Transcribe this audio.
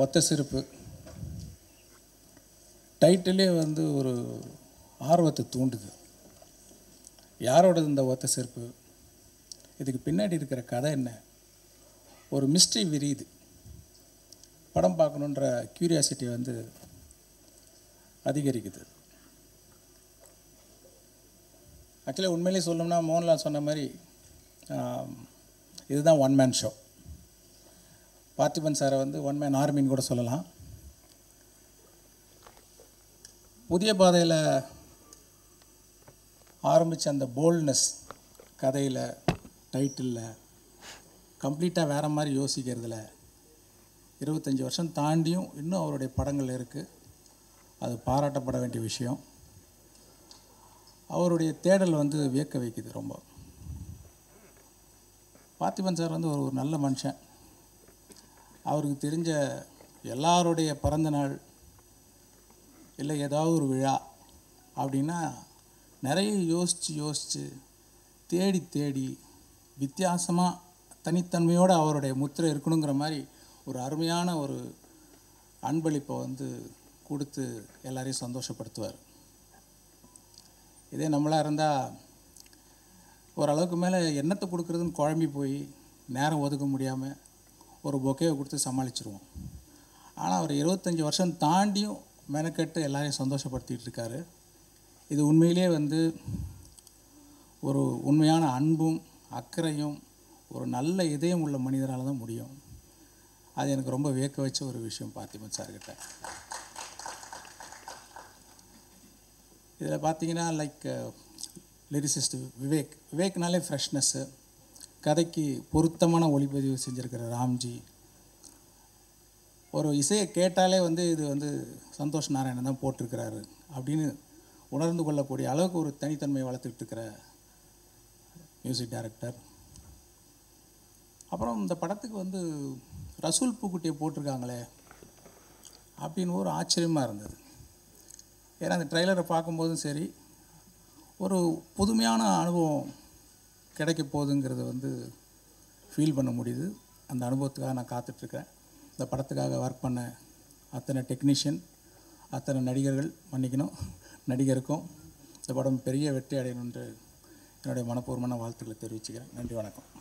ஒத்த செருப்பு டைட்டிலே வந்து ஒரு ஆர்வத்தை தூண்டுது யாரோடது இந்த ஒத்த செருப்பு இதுக்கு பின்னாடி இருக்கிற கதை என்ன ஒரு மிஸ்ட்ரி விரியுது படம் பார்க்கணுன்ற க்யூரியாசிட்டி வந்து அதிகரிக்குது ஆக்சுவலாக உண்மையிலே சொல்லணும்னா மோகன்லால் சொன்ன மாதிரி ஆம், இதுதான் ஒன் மேன் ஷோ பார்த்திபன் சாரை வந்து ஒன் மேன் ஆர்மின்னு கூட சொல்லலாம் புதிய பாதையில் ஆரம்பித்த அந்த போல்ட்னஸ் கதையில் டைட்டிலில் கம்ப்ளீட்டாக வேறு மாதிரி யோசிக்கிறதுல இருபத்தஞ்சி வருஷம் தாண்டியும் இன்னும் அவருடைய படங்கள் இருக்குது அது பாராட்டப்பட வேண்டிய விஷயம் அவருடைய தேடல் வந்து வியக்க வைக்குது ரொம்ப பார்த்திபன் சார் வந்து ஒரு ஒரு நல்ல மனுஷன் அவருக்கு தெரிஞ்ச எல்லாருடைய பிறந்த நாள் இல்லை ஏதாவது ஒரு விழா அப்படின்னா நிறைய யோசித்து யோசித்து தேடி தேடி வித்தியாசமாக தனித்தன்மையோடு அவருடைய முத்திரை இருக்கணுங்கிற மாதிரி ஒரு அருமையான ஒரு அன்பளிப்பை வந்து கொடுத்து எல்லாரையும் சந்தோஷப்படுத்துவார் இதே நம்மளாக இருந்தால் ஓரளவுக்கு மேலே எண்ணத்தை கொடுக்குறதுன்னு குழம்பி போய் நேரம் ஒதுக்க முடியாமல் ஒரு பொக்கையை கொடுத்து சமாளிச்சிருவோம் ஆனால் அவர் இருபத்தஞ்சி வருஷம் தாண்டியும் மெனக்கெட்டு எல்லாரையும் சந்தோஷப்படுத்திட்டு இருக்காரு இது உண்மையிலேயே வந்து ஒரு உண்மையான அன்பும் அக்கறையும் ஒரு நல்ல இதயம் உள்ள மனிதரால் தான் முடியும் அது எனக்கு ரொம்ப வியக்க வச்ச ஒரு விஷயம் பார்த்திபன் சார்கிட்ட இதில் பார்த்தீங்கன்னா லைக் லிரிசிஸ்ட் விவேக் விவேக்னாலே ஃப்ரெஷ்னஸ்ஸு கதைக்கு பொருத்தமான ஒளிப்பதிவு செஞ்சுருக்கிற ராம்ஜி ஒரு இசையை கேட்டாலே வந்து இது வந்து சந்தோஷ் நாராயணன் தான் போட்டிருக்கிறாரு அப்படின்னு உணர்ந்து கொள்ளக்கூடிய அளவுக்கு ஒரு தனித்தன்மையை வளர்த்துக்கிட்டு இருக்கிற மியூசிக் டைரக்டர் அப்புறம் இந்த படத்துக்கு வந்து ரசூல் பூக்குட்டியை போட்டிருக்காங்களே அப்படின்னு ஒரு ஆச்சரியமாக இருந்தது ஏன்னா அந்த ட்ரெய்லரை பார்க்கும்போதும் சரி ஒரு புதுமையான அனுபவம் கிடைக்க போகுதுங்கிறத வந்து ஃபீல் பண்ண முடியுது அந்த அனுபவத்துக்காக நான் காத்துட்ருக்கேன் இந்த படத்துக்காக ஒர்க் பண்ண அத்தனை டெக்னீஷியன் அத்தனை நடிகர்கள் மன்னிக்கணும் நடிகருக்கும் இந்த படம் பெரிய வெற்றி அடையணுன்ற என்னுடைய மனப்பூர்வமான வாழ்த்துக்களை தெரிவிச்சுக்கிறேன் நன்றி வணக்கம்